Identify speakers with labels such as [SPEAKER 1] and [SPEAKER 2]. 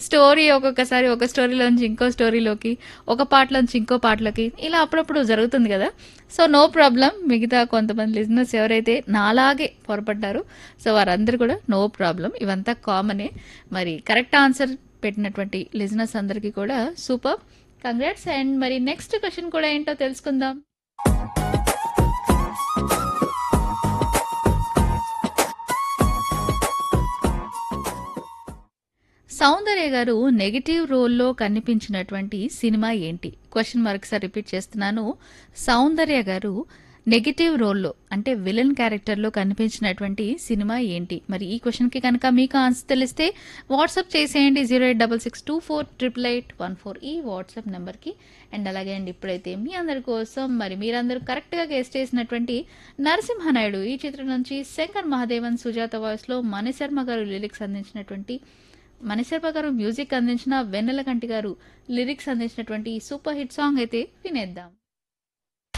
[SPEAKER 1] story ఒక్కొక్కసారి ఒక స్టోరీలోంచి ఇంకో స్టోరీలోకి ఒక పాటలోంచి ఇంకో పాటలోకి ఇలా అప్పుడప్పుడు జరుగుతుంది కదా సో నో ప్రాబ్లం మిగతా కొంతమంది లిజినెస్ ఎవరైతే నాలాగే పొరపడ్డారో సో వారందరూ కూడా నో ప్రాబ్లం ఇవంతా కామనే మరి కరెక్ట్ ఆన్సర్ పెట్టినటువంటి లిజినెస్ అందరికీ కూడా సూపర్ కంగ్రాట్స్ అండ్ మరి నెక్స్ట్ క్వశ్చన్ కూడా ఏంటో తెలుసుకుందాం సౌందర్య గారు నెగిటివ్ రోల్లో కనిపించినటువంటి సినిమా ఏంటి క్వశ్చన్ మరొకసారి రిపీట్ చేస్తున్నాను సౌందర్య గారు నెగిటివ్ రోల్లో అంటే విలన్ క్యారెక్టర్లో కనిపించినటువంటి సినిమా ఏంటి మరి ఈ క్వశ్చన్కి కనుక మీకు ఆన్సర్ తెలిస్తే వాట్సాప్ చేసేయండి zero eight double six two four triple eight one four ఈ వాట్సాప్ నెంబర్కి అండ్ అలాగే అండి ఇప్పుడైతే మీ అందరి కోసం మరి మీరందరూ కరెక్ట్గా గెస్ట్ చేసినటువంటి నరసింహనాయుడు ఈ చిత్రం నుంచి శంకర్ మహాదేవన్ సుజాత వాయిస్లో మణిశర్మ గారు లిరిక్స్ అందించినటువంటి మణిశర్మ గారు మ్యూజిక్ అందించిన వెన్నెల కంటి గారు లిరిక్స్ అందించినటువంటి ఈ సూపర్ హిట్ సాంగ్ అయితే వినేద్దాం